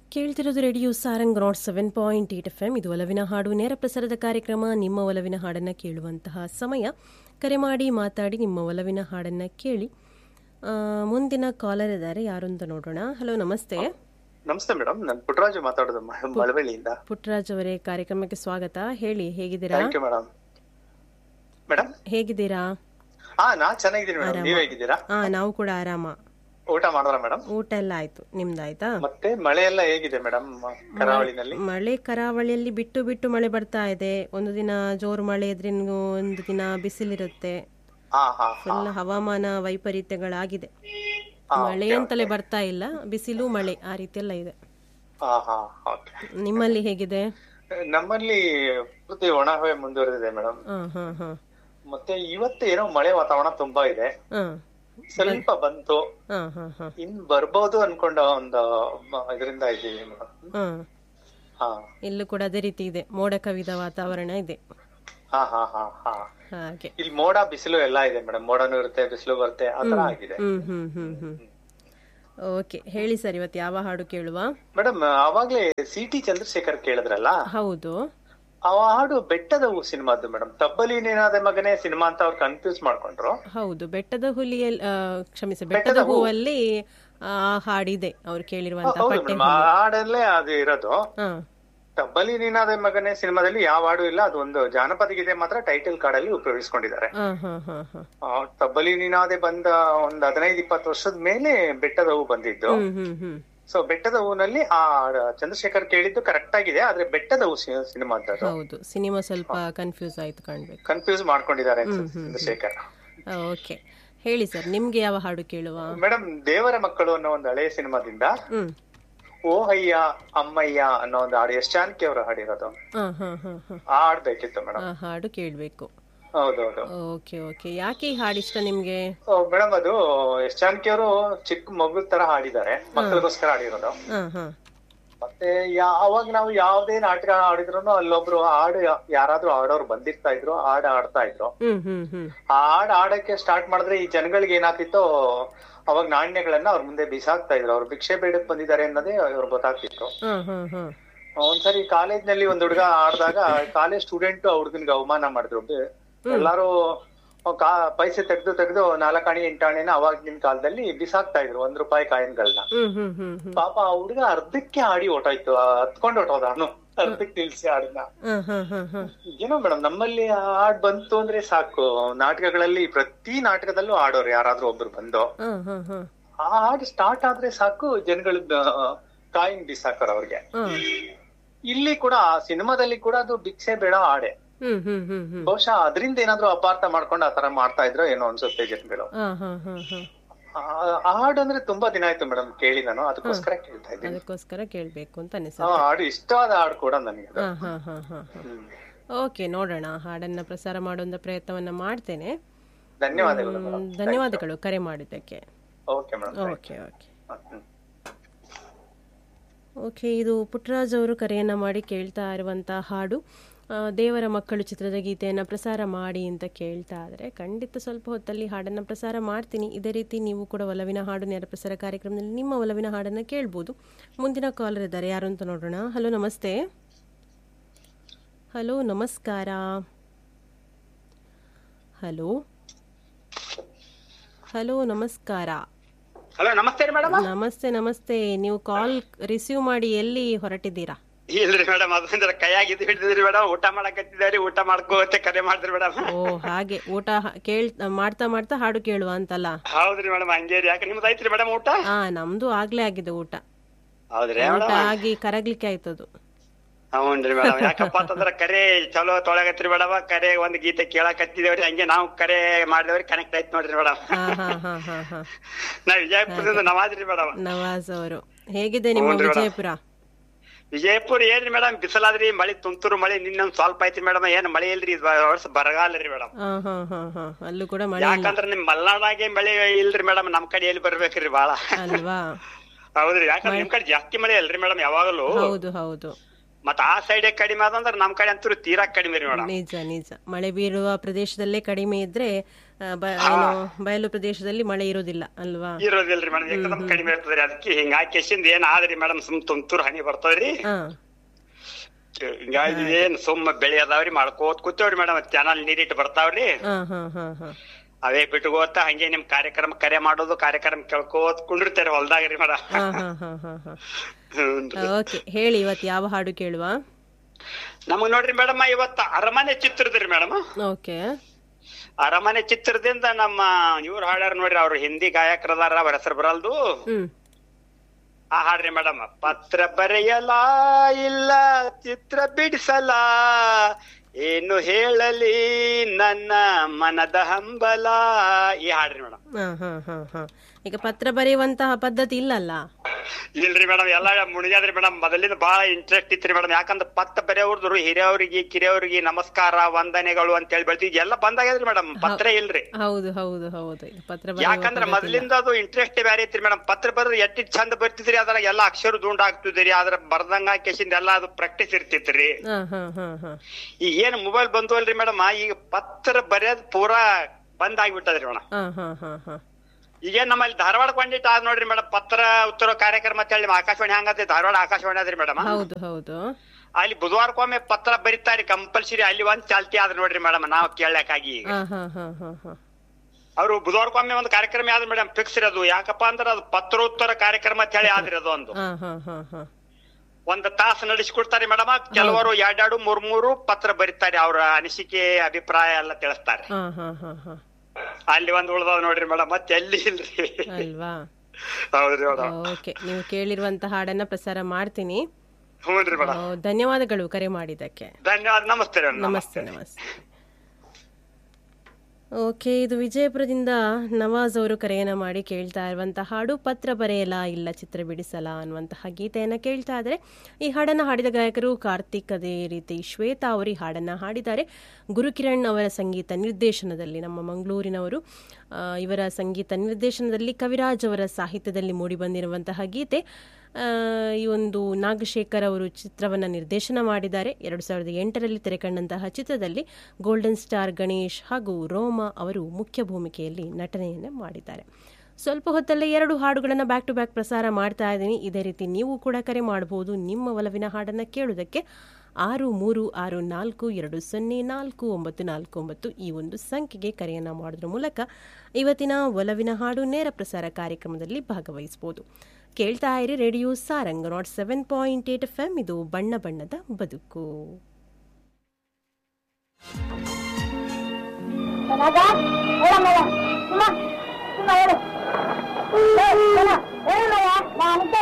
ಕೇಳ್ತಿರೋದು radio Sarang nought seven point eight F M ಇದು ಒಲವಿನ ಹಾಡು ನೇರ ಪ್ರಸಾರದ ಕಾರ್ಯಕ್ರಮ ನಿಮ್ಮ ಒಲವಿನ ಹಾಡನ್ನು ಕೇಳುವಂತಹ ಸಮಯ ಕರೆ ಮಾಡಿ ಮಾತಾಡಿ ನಿಮ್ಮ ಒಲವಿನ ಹಾಡನ್ನು ಕೇಳಿ ಆ, ಮುಂದಿನ ಕಾಲರ್ ಇದ್ದಾರೆ ಯಾರು ಅಂತ ನೋಡೋಣ ಹಲೋ ನಮಸ್ತೆ ನಮಸ್ತೆ ಮೇಡಮ್ ನಾನು ಪುಟ್ಟರಾಜು ಮಾತಾಡೋದು ಮ- ಮಳವಳ್ಳಿಯಿಂದ ಪುಟ್ಟರಾಜ್ ಅವರೇ ಕಾರ್ಯಕ್ರಮಕ್ಕೆ ಸ್ವಾಗತ ಹೇಳಿ ಹೇಗಿದ್ದೀರಾ ಥ್ಯಾಂಕ್ ಯು ಮೇಡಮ್ ಮೇಡಮ್ ಹೇಗಿದ್ದೀರಾ ಹಾ ನಾ ಚೆನ್ನಾಗಿದ್ದೀನಿ ಮೇಡಮ್ ನೀವ್ ಹೇಗಿದ್ದೀರಾ ಹಾ ನಾವು ಕೂಡ ಆರಾಮ ಊಟ ಮಾಡಿದ್ರ ಮೇಡಮ್ ಊಟ ಎಲ್ಲ ಆಯ್ತು ನಿಮ್ದಾಯ್ತಾ ಮತ್ತೆ ಮಳೆ ಎಲ್ಲ ಹೇಗಿದೆ ಮೇಡಮ್ ಕರಾವಳಿನಲ್ಲಿ ಮಳೆ ಕರಾವಳಿಯಲ್ಲಿ ಬಿಟ್ಟು ಬಿಟ್ಟು ಮಳೆ ಬರ್ತಾ ಇದೆ ಒಂದು ದಿನ ಜೋರು ಮಳೆ ಇದ್ರೆ ಇನ್ನು ಒಂದು ದಿನ ಬಿಸಿಲಿರುತ್ತೆ ಹಾ ಹಾ ಫುಲ್ ಹವಾಮಾನ ವೈಪರೀತ್ಯಗಳಾಗಿದೆ ಮಳೆ ಅಂತಲೇ ಬರ್ತಾ ಇಲ್ಲ ಬಿಸಿಲು ಮಳೆ ಆ ರೀತಿ ಎಲ್ಲ ಇದೆ ಹಾ ಹಾ ಓಕೆ ನಿಮ್ಮಲ್ಲಿ ಹೇಗಿದೆ ನಮ್ಮಲ್ಲಿ ಪೂರ್ತಿ ಒಣ ಹವೆ ಮುಂದುವರೆದಿದೆ ಮೇಡಮ್ ಹಾ ಹಾ ಹಾ ಮತ್ತೆ ಇವತ್ತು ಏನೋ ಮಳೆ ವಾತಾವರಣ ತುಂಬಾ ಇದೆ ಹಾ ಸ್ವಲ್ಪ ಬಂತು ಹಾ ಹಾ ಹಾ ಇನ್ ಬರ್ಬೋದು ಅನ್ಕೊಂಡ ಒಂದು ಮ- ಇದರಿಂದ ಇದ್ದೀವಿ ಮೇಡಮ್ ಹಾ ಹಾ ಇಲ್ಲೂ ಕೂಡ ಅದೇ ರೀತಿ ಇದೆ ಮೋಡ ಕವಿದ ವಾತಾವರಣ ಇದೆ ಹಾ ಹಾ ಹಾ ಹಾ ಹಾಗೆ ಇಲ್ಲಿ ಮೋಡ ಬಿಸಿಲು ಎಲ್ಲಾ ಇದೆ ಮೇಡಮ್ ಮೋಡನೂ ಇರುತ್ತೆ ಬಿಸಿಲು ಬರುತ್ತೆ ಆತರ ಆಗಿದೆ ಹ್ಮ್ ಹ್ಮ್ ಹ್ಮ್ ಹ್ಮ್ ಓಕೆ ಹೇಳಿ ಸರ್ ಇವತ್ತು ಯಾವ ಹಾಡು ಕೇಳುವ ಮೇಡಮ್ ಅವಾಗ್ಲೇ ಸಿ ಟಿ ಚಂದ್ರಶೇಖರ್ ಕೇಳಿದ್ರಲ್ಲ ಹೌದು ಆ ಹಾಡು ಬೆಟ್ಟದ ಹೂ ಸಿನಿಮಾದ್ದು ಮೇಡಮ್ ತಬ್ಬಲಿ ನೀನಾದ ಮಗನೇ ಸಿನಿಮಾ ಅಂತ ಅವ್ರು ಕನ್ಫ್ಯೂಸ್ ಮಾಡ್ಕೊಂಡ್ರು ಹೌದು ಬೆಟ್ಟದ ಹುಲಿಯಲ್ಲಿ ಆ, ಕ್ಷಮಿಸಿ ಬೆಟ್ಟದ ಹೂವಲ್ಲಿ ಆ ಹಾಡಿದೆ ಅವ್ರು ಕೇಳಿರುವಂತ ಹೌದು ಪಟ್ಟೆ ಮೇಡಮ್ ಆ ಹಾಡಲ್ಲೇ ಅದು ಇರೋದು ಹಾ ತಬ್ಬಲಿ ನೀನಾದ ಮಗನೇ ಸಿನಿಮಾದಲ್ಲಿ ಯಾವ ಹಾಡು ಇಲ್ಲ ಅದು ಒಂದು ಜಾನಪದ ಗೀತೆ ಮಾತ್ರ ಟೈಟಲ್ ಕಾರ್ಡಲ್ಲಿ ಉಪಯೋಗಿಸ್ಕೊಂಡಿದ್ದಾರೆ ಹಾ ಹಾ ಹಾ ಹಾ ಆ, ತಬ್ಬಲಿ ನೀನಾದೆ ಬಂದ ಒಂದ್ ಹದಿನೈದು ಇಪ್ಪತ್ತು ವರ್ಷದ ಮೇಲೆ ಬೆಟ್ಟದ ಹೂ ಬಂದಿದ್ದು ಹ್ಮ್ ಹ್ಮ್ ಹ್ಮ್ ಸೊ ಬೆಟ್ಟದ ಹೂನಲ್ಲಿ ಆ ಚಂದ್ರಶೇಖರ್ ಕೇಳಿದ್ದು ಕರೆಕ್ಟ್ ಆಗಿದೆ ಆದ್ರೆ ಬೆಟ್ಟದ ಹೂ ಸಿನಿಮಾ ಅಂತ ಹೌದು ಸಿನಿಮಾ ಸ್ವಲ್ಪ ಕನ್ಫ್ಯೂಸ್ ಆಯ್ತು ಕಾಣ್ಬೇಕು ಕನ್ಫ್ಯೂಸ್ ಮಾಡ್ಕೊಂಡಿದ್ದಾರೆ ಅನ್ಸುತ್ತೆ ಚಂದ್ರಶೇಖರ್ ಓಕೆ ಹೇಳಿ ಸರ್ ನಿಮ್ಗೆ ಯಾವ ಹಾಡು ಕೇಳುವ ಮೇಡಮ್ ದೇವರ ಮಕ್ಕಳು ಅನ್ನೋ ಒಂದು ಹಳೆಯ ಸಿನಿಮಾದಿಂದ ಹ್ಮ್ ಓ ಅಯ್ಯ ಅಮ್ಮಯ್ಯ ಅನ್ನೋ ಒಂದು ಹಾಡು ಎಸ್ ಜಾನಕಿ ಅವರು ಹಾಡಿರೋದು ಹಾ ಹಾ ಹಾ ಹಾ ಆ ಹಾಡ್ ಬೇಕಿತ್ತು ಮೇಡಮ್ ಆ ಹಾಡು ಕೇಳ್ಬೇಕು ಹೌದೌದು ಓಕೆ ಓಕೆ ಯಾಕೆ ಈ ಹಾಡು ಇಷ್ಟ ನಿಮ್ಗೆ ಮೇಡಮ್ ಅದು ಎಸ್ ಜಾನಕಿ ಅವರು ಚಿಕ್ಕ ಮಗು ತರ ಹಾಡಿದ್ದಾರೆ ಮಕ್ಕಳಿಗೋಸ್ಕರ ಹಾಡಿರೋದು ಹಾ ಹಾ ಮತ್ತೆ ಯಾ- ಅವಾಗ ನಾವು ಯಾವ್ದೇ ನಾಟಕ ಆಡಿದ್ರು ಅಲ್ಲೊಬ್ರು ಹಾಡು ಯಾ- ಯಾರಾದ್ರೂ ಆಡೋರು ಬಂದಿರ್ತಾ ಇದ್ರು ಹಾಡ್ ಆಡ್ತಾ ಇದ್ರು ಹ್ಮ್ ಹ್ಮ್ ಹ್ಮ್ ಆ ಹಾಡ್ ಆಡಕ್ಕೆ ಸ್ಟಾರ್ಟ್ ಮಾಡಿದ್ರೆ ಈ ಜನಗಳಿಗೆ ಏನಾಗ್ತಿತ್ತೋ ಅವಾಗ ನಾಣ್ಯಗಳನ್ನ ಅವ್ರ ಮುಂದೆ ಬಿಸಾಕ್ತಾ ಇದ್ರು ಅವ್ರು ಭಿಕ್ಷೆ ಬೇಡಕ್ ಬಂದಿದ್ದಾರೆ ಅನ್ನೋದೇ ಅವ್ರಿಗೆ ಗೊತ್ತಾಗ್ತಿತ್ತು ಹಾ ಹಾ ಹಾ ಒಂದ್ಸರಿ ಕಾಲೇಜ್ ನಲ್ಲಿ ಒಂದ್ ಹುಡುಗ ಆಡ್ದಾಗ ಕಾಲೇಜ್ ಸ್ಟೂಡೆಂಟ್ ಆ ಹುಡುಗನ್ಗೆ ಅವಮಾನ ಮಾಡಿದ್ರು ಬೆ- ಎಲ್ಲಾರು ಕಾ ಪೈಸೆ ತೆಗ್ದು ತೆಗ್ದು ನಾಲ್ಕಾಣಿ ಎಂಟಾಣಿನ ಅವಾಗಿನ ಕಾಲದಲ್ಲಿ ಬಿಸಾಕ್ತಾ ಇದ್ರು ಒಂದ್ ರೂಪಾಯಿ ಕಾಯಿನ್ಗಳನ್ನ ಹ್ಮ್ ಹ್ಮ್ ಹ್ಮ್ ಹ್ಮ್ ಪಾಪ ಆ ಹುಡುಗ ಅರ್ಧಕ್ಕೆ ಆಡಿ ಹೊಟ್ಟೋಯ್ತು ಹತ್ಕೊಂಡ್ ಹೊಟ್ಟೋದ ಅವನು ಅರ್ಧಕ್ಕೆ ನಿಲ್ಸಿ ಹಾಡನ್ನ ಹಾ ಹಾ ಹಾ ಹಾ ಏನೋ ಮೇಡಮ್ ನಮ್ಮಲ್ಲಿ ಆ ಹಾಡ್ ಬಂತು ಅಂದ್ರೆ ಸಾಕು ನಾಟಕಗಳಲ್ಲಿ ಪ್ರತಿ ನಾಟಕದಲ್ಲೂ ಆಡೋರು ಯಾರಾದ್ರೂ ಒಬ್ರು ಬಂದು ಹಾ ಹಾ ಹಾ ಆ ಹಾಡು ಸ್ಟಾರ್ಟ್ ಆದ್ರೆ ಸಾಕು ಜನಗಳದ್ದು ಕಾಯಿನ್ ಬಿಸಾಕರ್ ಅವ್ರಿಗೆ ಹಾ ಇಲ್ಲಿ ಕೂಡ ಆ ಸಿನಿಮಾದಲ್ಲಿ ಕೂಡ ಅದು ಭಿಕ್ಷೆ ಬೇಡ ಹಾಡೆ ಹ್ಮ್ ಹ್ಮ್ ಹ್ಮ್ ಹ್ಮ್ ಬಹುಶಃ ಅದರಿಂದ ಏನಾದ್ರೂ ಅಪಾರ್ಥ ಮಾಡ್ಕೊಂಡು ಆತರ ಮಾಡ್ತಾ ಇದ್ರು ಏನೋ ಅನ್ಸುತ್ತೆ ಜನಗಳು ಹಾ ಹಾ ಹಾ ಹಾ ಆ- ಆ ಹಾಡು ಅಂದ್ರೆ ತುಂಬಾ ದಿನ ಆಯ್ತು ಮೇಡಮ್ ಕೇಳಿ ನಾನು ಅದಕ್ಕೋಸ್ಕರ ಕೇಳ್ತಾ ಇದ್ದೀನಿ ಅದಕ್ಕೋಸ್ಕರ ಕೇಳ್ಬೇಕು ಅಂತ ಆ ಅನಿಸುತ್ತೆ ಹಾಡು ಇಷ್ಟವಾದ ಹಾಡು ಕೂಡ ನನಗೆ ಅದು. ಹಾ ಹಾ ಹಾ ಹಾ ಹಾ ಹ್ಮ್. ಓಕೆ ನೋಡೋಣ ಹಾಡನ್ನ ಪ್ರಸಾರ ಮಾಡುವಂತ ಪ್ರಯತ್ನವನ್ನ ಮಾಡ್ತೇನೆ ಧನ್ಯವಾದಗಳು ಹ್ಮ್, ಮೇಡಮ್ ಧನ್ಯವಾದಗಳು ಕರೆ ಮಾಡಿದ್ದಕ್ಕೆ okay madam okay okay okay ಇದು ಪುಟ್ಟರಾಜ್ ಅವರು ಕರೆಯನ್ನು ಮಾಡಿ ಕೇಳ್ತಾ ಇರುವಂಥ ಹಾಡು ಆ, ದೇವರ ಮಕ್ಕಳು ಚಿತ್ರದ ಗೀತೆಯನ್ನು ಪ್ರಸಾರ ಮಾಡಿ ಅಂತ ಕೇಳ್ತಾ ಇದ್ರೆ ಖಂಡಿತ ಸ್ವಲ್ಪ ಹೊತ್ತಲ್ಲಿ ಹಾಡನ್ನು ಪ್ರಸಾರ ಮಾಡ್ತೀನಿ ಇದೇ ರೀತಿ ನೀವು ಕೂಡ ಒಲವಿನ ಹಾಡು ನೇರ ಪ್ರಸಾರ ಕಾರ್ಯಕ್ರಮದಲ್ಲಿ ನಿಮ್ಮ ಒಲವಿನ ಹಾಡನ್ನು ಕೇಳ್ಬೋದು ಮುಂದಿನ ಕಾಲರ್ ಇದ್ದಾರೆ ಯಾರು ಅಂತ ನೋಡೋಣ ಹಲೋ ನಮಸ್ತೆ ಹಲೋ ನಮಸ್ಕಾರ ಹಲೋ ಹಲೋ ನಮಸ್ಕಾರ ಹಲೋ ನಮಸ್ತೆ ರೀ ಮೇಡಮ್ ನಮಸ್ತೆ ನಮಸ್ತೆ ನೀವು ಕಾಲ್ ರಿಸೀವ್ ಮಾಡಿ ಎಲ್ಲಿ ಹೊರಟಿದ್ದೀರಾ ಇಲ್ರಿ ಮೇಡಮ್ ಅದಂದ್ರ ಕೈಯಾಗ ಇದು ಹಿಡಿದ್ರಿ ಮೇಡಮ್ ಊಟ ಮಾಡಕತ್ತಿದಾರಿ ಊಟ ಮಾಡ್ಕೋತೆ ಕರೆ ಮಾಡಿದ್ರಿ ಮೇಡಮ್ ಓ ಹಾಗೆ ಊಟ ಹ- ಕೇಳ್ ಮಾಡ್ತಾ ಮಾಡ್ತಾ ಹಾಡು ಕೇಳುವ ಅಂತಲ್ಲ ಹೌದ್ರಿ ಮೇಡಮ್ ಹಂಗೆ ರೀ ಯಾಕೆ ನಿಮ್ದು ಐತ್ರಿ ಮೇಡಮ್ ಊಟ ಹಾ ನಮ್ದು ಆಗ್ಲೇ ಆಗಿದೆ ಊಟ ಹೌದ್ರಿ ಊಟ ಮೇಡಮ್ ಆಗಿ ಕರಗ್ಲಿಕ್ಕೆ ಆಯ್ತದು ಹೌನ್ರಿ ಮೇಡಮ್ ಯಾಕಪ್ಪ ಅಂತಂದ್ರ ಕರೆ ಚಲೋ ತೊಳಗತ್ರಿ ಮೇಡಮ್ ಕರೆ ಒಂದ್ ಗೀತೆ ಕೇಳಕತ್ತಿದೇವ್ರಿ ಹಂಗೆ ನಾವು ಕರೆ ಮಾಡಿದೇವ್ರಿ ಕನೆಕ್ಟ್ ಆಯ್ತು ನೋಡ್ರಿ ಮೇಡಮ್ ಹಾ ಹಾ ಹಾ ಹಾ ಹಾ ನಾ ವಿಜಯಪುರದಿಂದ ನವಾಜ್ರಿ ಮೇಡಮ್ ನವಾಜ್ ಅವರು ಹೇಗಿದೆ ನಿಮ್ಮ ವಿಜಯಪುರ ವಿಜಯಪುರ ಏನ್ರಿ ಮೇಡಮ್ ಬಿಸಿಲಾದ್ರಿ ಮಳಿ ತುಂತುರು ಮಳಿ ನಿನ್ನೊಂದ್ ಸ್ವಲ್ಪ ಐತ್ರಿ ಮೇಡಮ್ ಏನ್ ಮಳಿ ಇಲ್ರಿ ಈ ವರ್ಷ ಬರಗಾಲ ರೀ ಮೇಡಮ್ ಹಾ ಹಾ ಹಾ ಹಾ ಅಲ್ಲೂ ಕೂಡ ಮಳೆ ಇಲ್ಲ ಯಾಕಂದ್ರ ನಿಮ್ ಮಲ್ನಾಡಾಗೆ ಮಳಿ ಇಲ್ರಿ ಮೇಡಮ್ ನಮ್ ಕಡೆ ಎಲ್ಲಿ ಬರ್ಬೇಕ್ರಿ ಬಾಳ ಅಲ್ವಾ ಹೌದ್ರಿ ಯಾಕಂದ್ರೆ ನಿಮ್ ಕಡೆ ಜಾಸ್ತಿ ಮಳೆ ಅಲ್ರಿ ಮೇಡಮ್ ಯಾವಾಗಲೂ ಹೌದು ಹೌದು ಮತ್ತ ಆ ಸೈಡ್ ಕಡಿಮೆ ಆದಂದ್ರ ನಮ್ ಕಡೆ ಅಂತೂ ತೀರಾ ಕಡಿಮೆ ರೀ ಮೇಡಮ್ ನಿಜ ನಿಜ ಮಳೆ ಬೀರುವ ಪ್ರದೇಶದಲ್ಲೇ ಕಡಿಮೆ ಇದ್ರೆ ಆ, ಬ- ಏನು ಬಯಲು ಪ್ರದೇಶದಲ್ಲಿ ಮಳೆ ಇರೋದಿಲ್ಲ ಅಲ್ವಾ ಇರೋದಿಲ್ರಿ ಮೇಡಮ್ ಏಕದಮ್ ಕಡಿಮೆ ಇರ್ತದ್ರಿ ಅದಕ್ಕೆ ಹಿಂಗಾಗಿ ಕೆಸಿಂದ ಏನ್ ಆದ್ರಿ ಮೇಡಮ್ ಸುಮ್ ತುಂತುರ್ ಹನಿ ಬರ್ತದ್ರಿ ಹಾ ಹಿಂಗಾಗಿ ಏನ್ ಸುಮ್ಮ ಬೆಳೆ ಅದಾವ್ರಿ ಮಾಡ್ಕೋತ್ ಕೂತೇವ್ರಿ ಮೇಡಮ್ ಚಾನಲ್ ನೀರಿಟ್ಟು ಬರ್ತಾವ್ರಿ ಹಾ ಹಾ ಹಾ ಹಾ ಅವೇ ಬಿಟ್ಕೋತ ಹಂಗೆ ನಿಮ್ ಕಾರ್ಯಕ್ರಮ ಕರೆ ಮಾಡೋದು ಕಾರ್ಯಕ್ರಮ ಕೇಳ್ಕೋತ್ ಕುಂಡಿರ್ತೇರಿ ಹೊಲ್ದಾಗ್ರಿ ಮೇಡಮ್ ಹಾ ಹಾ ಹಾ ಹಾ ಹಾ ಓಕೆ ಹೇಳಿ ಇವತ್ತು ಯಾವ ಹಾಡು ಕೇಳುವ ನಮಗ್ ನೋಡ್ರಿ ಮೇಡಮ್ ಇವತ್ತ ಅರಮನೆ ಚಿತ್ರದ್ರಿ ಮೇಡಮ್ ಓಕೆ ಅರಮನೆ ಚಿತ್ರದಿಂದ ನಮ್ಮ ಇವ್ರು ಹಾಡ್ಯಾರ ನೋಡ್ರಿ ಅವ್ರು ಹಿಂದಿ ಗಾಯಕರದಾರ ಅವ್ರ ಹೆಸರು ಬರಲ್ದು ಹ್ಮ್ ಆ ಹಾಡ್ರಿ ಮೇಡಮ್ ಪತ್ರ ಬರೆಯಲ ಇಲ್ಲ ಚಿತ್ರ ಬಿಡಿಸಲ ಏನು ಹೇಳಲಿ ನನ್ನ ಮನದ ಹಂಬಲ ಈ ಹಾಡ್ರಿ ಮೇಡಮ್ ಹಾ ಹಾ ಹಾ ಹಾ ಈಗ ಪತ್ರ ಬರೆಯುವಂತಹ ಪದ್ಧತಿ ಇಲ್ಲಲ್ಲ ಇಲ್ರಿ ಮೇಡಮ್ ಎಲ್ಲ ಮುಣಿಗ್ಯಾದ್ರಿ ಮೇಡಮ್ ಮೊದಲಿಂದ ಬಹಳ ಇಂಟ್ರೆಸ್ಟ್ ಇತ್ರಿ ಮೇಡಮ್ ಯಾಕಂದ್ರ ಪತ್ರ ಬರೆಯೋರ್ದ್ರು ಹಿರಿಯವ್ರಿಗೆ ಕಿರಿಯವ್ರಿಗೆ ನಮಸ್ಕಾರ ವಂದನೆಗಳು ಅಂತ ಹೇಳಿ ಬೆಳ್ತೀವಿ ಎಲ್ಲ ಬಂದಾಗ್ಯದ್ರಿ ಮೇಡಮ್ ಪತ್ರ ಇಲ್ರಿ ಹೌದು ಹೌದು ಹೌದು ಈಗ ಪತ್ರ ಬರೆಯುವ ಯಾಕಂದ್ರ ಪದ್ಧತಿ ಇಲ್ಲ. ಮೊದಲಿಂದ ಅದು ಇಂಟ್ರೆಸ್ಟ್ ಬೇರೆ ಐತ್ರಿ ಮೇಡಮ್ ಪತ್ರ ಬರೆದ್ರೆ ಎಷ್ಟ್ ಚಂದ ಬರ್ತಿದ್ರಿ ಅದ್ರಾಗ ಎಲ್ಲಾ ಅಕ್ಷರ ದುಂಡ್ ಆಗ್ತಿದ್ರಿ ಅದ್ರ ಬರ್ದಂಗ ಕೇಸಿಂದ ಎಲ್ಲಾ ಅದು ಪ್ರಾಕ್ಟೀಸ್ ಇರ್ತಿತ್ರಿ ಹಾ ಹಾ ಹಾ ಹಾ ಈಗ ಏನ್ ಮೊಬೈಲ್ ಬಂದು ಅಲ್ರಿ ಮೇಡಮ್ ಈಗ ಪತ್ರ ಬರೆಯೋದ್ ಪೂರಾ ಬಂದ್ ಆಗ್ಬಿಟ್ಟದ್ರಿ ಮೇಡಮ್ ಹಾ ಹಾ ಹಾ ಹಾ ಈಗೇನ್ ನಮ್ಮಲ್ಲಿ ಧಾರವಾಡ ಕೊಂಡಿಟ್ಟು ಆದ್ ನೋಡ್ರಿ ಮೇಡಮ್ ಪತ್ರ ಉತ್ತರ ಕಾರ್ಯಕ್ರಮ ಅಂತ ಹೇಳಿ ನಿಮ್ ಆಕಾಶವಾಣಿ ಹಂಗತ್ತೆ ಧಾರವಾಡ ಆಕಾಶವಾಣಿ ಅದ್ರಿ ಮೇಡಮ್ ಹೌದು ಹೌದು ಅಲ್ಲಿ ಬುಧವಾರಕ್ಕೊಮ್ಮೆ ಪತ್ರ ಬರೀತಾರಿ ಕಂಪಲ್ಸರಿ ಅಲ್ಲಿ ಒಂದ್ ಚಾಲ್ತಿ ಆದ್ರಿ ನೋಡ್ರಿ ಮೇಡಮ್ ನಾವ್ ಕೇಳಕ್ಕಾಗಿ ಈಗ ಹಾ ಹಾ ಹಾ ಹಾ ಹಾ ಅವ್ರು ಬುಧವಾರಕ್ಕೊಮ್ಮೆ ಒಂದು ಕಾರ್ಯಕ್ರಮ ಆದ್ರಿ ಮೇಡಮ್ ಫಿಕ್ಸ್ ಅದು ಯಾಕಪ್ಪ ಅಂದ್ರೆ ಅದು ಪತ್ರೋತ್ತರ ಕಾರ್ಯಕ್ರಮ ಅಂತ ಹೇಳಿ ಆದ್ರಿ ಅದು ಒಂದು ಹಾ ಹಾ ಹಾ ಹಾ ಒಂದ್ ತಾಸು ನಡೆಸಿಕೊಡ್ತಾರೆ ಮೇಡಮ್ ಕೆಲವರು ಎರಡೆರಡು ಮೂರ್ ಮೂರು ಪತ್ರ ಬರೀತಾರೆ ಅವ್ರ ಅನಿಸಿಕೆ ಅಭಿಪ್ರಾಯ ಎಲ್ಲ ತಿಳಿಸ್ತಾರೆ ಹಾ ಹಾ ಹಾ ಹಾ ಅಲ್ಲಿ ಒಂದ್ ಉಳ್ದಾವ್ ನೋಡ್ರಿ ಮೇಡಮ್ ಮತ್ತೆ ಎಲ್ಲಿ ಇಲ್ರಿ ಅಲ್ವಾ ಹೌದ್ರಿ ಮೇಡಮ್ ಓಕೆ ನೀವು ಕೇಳಿರುವಂತಹ ಹಾಡನ್ನ ಪ್ರಸಾರ ಮಾಡ್ತೀನಿ ಹ್ಞೂನ್ರಿ ಮೇಡಮ್ ಆ, ಧನ್ಯವಾದಗಳು ಕರೆ ಮಾಡಿದ್ದಕ್ಕೆ ಧನ್ಯವಾದ ನಮಸ್ತೆ ಮೇಡಮ್ ನಮಸ್ತೆ ನಮಸ್ತೆ ಓಕೆ ಇದು ವಿಜಯಪುರದಿಂದ ನವಾಜ್ ಅವರು ಕರೆಯನ್ನು ಮಾಡಿ ಕೇಳ್ತಾ ಇರುವಂತಹ ಹಾಡು ಪತ್ರ ಬರೆಯಲ ಇಲ್ಲ ಚಿತ್ರ ಬಿಡಿಸಲ ಅನ್ನುವಂತಹ ಗೀತೆಯನ್ನು ಕೇಳ್ತಾ ಇದ್ದಾರೆ ಈ ಹಾಡನ್ನು ಹಾಡಿದ ಗಾಯಕರು ಕಾರ್ತಿಕ್ ಅದೇ ರೀತಿ ಶ್ವೇತಾ ಅವರು ಈ ಹಾಡನ್ನು ಹಾಡಿದ್ದಾರೆ ಗುರುಕಿರಣ್ ಅವರ ಸಂಗೀತ ನಿರ್ದೇಶನದಲ್ಲಿ ನಮ್ಮ ಮಂಗಳೂರಿನವರು ಆ, ಇವರ ಸಂಗೀತ ನಿರ್ದೇಶನದಲ್ಲಿ ಕವಿರಾಜ್ ಅವರ ಸಾಹಿತ್ಯದಲ್ಲಿ ಮೂಡಿಬಂದಿರುವಂತಹ ಗೀತೆ ಆ, ಈ ಒಂದು ನಾಗಶೇಖರ್ ಅವರು ಚಿತ್ರವನ್ನು ನಿರ್ದೇಶನ ಮಾಡಿದ್ದಾರೆ ಎರಡು ಸಾವಿರದ ಎಂಟರಲ್ಲಿ ತೆರೆಕಂಡಂತಹ ಚಿತ್ರದಲ್ಲಿ ಗೋಲ್ಡನ್ ಸ್ಟಾರ್ ಗಣೇಶ್ ಹಾಗೂ ರೋಮಾ ಅವರು ಮುಖ್ಯ ಭೂಮಿಕೆಯಲ್ಲಿ ನಟನೆಯನ್ನು ಮಾಡಿದ್ದಾರೆ ಸ್ವಲ್ಪ ಹೊತ್ತಲ್ಲೇ ಎರಡು ಹಾಡುಗಳನ್ನು ಬ್ಯಾಕ್ ಟು ಬ್ಯಾಕ್ ಪ್ರಸಾರ ಮಾಡ್ತಾ ಇದ್ದೀನಿ ಇದೇ ರೀತಿ ನೀವು ಕೂಡ ಕರೆ ಮಾಡಬಹುದು ನಿಮ್ಮ ಒಲವಿನ ಹಾಡನ್ನು ಕೇಳುವುದಕ್ಕೆ ಆರು ಮೂರು ಆರು ನಾಲ್ಕು ಎರಡು ಸೊನ್ನೆ ನಾಲ್ಕು ಒಂಬತ್ತು ನಾಲ್ಕು ಒಂಬತ್ತು ಈ ಒಂದು ಸಂಖ್ಯೆಗೆ ಕರೆಯನ್ನು ಮಾಡೋದ್ರ ಮೂಲಕ ಇವತ್ತಿನ ಒಲವಿನ ಹಾಡು ನೇರ ಪ್ರಸಾರ ಕಾರ್ಯಕ್ರಮದಲ್ಲಿ ಭಾಗವಹಿಸಬಹುದು ಕೇಳ್ತಾ ಇರಿ radio Sarang nought seven point eight F M ಇದು ಬಣ್ಣ ಬಣ್ಣದ ಬದುಕು ಮಗ ಹೇಳ ಮಗ ಸುಮ್ಮ ಸುಮ್ಮ ಹೇಳು ಹೇಳು ಮಗ ನಾನು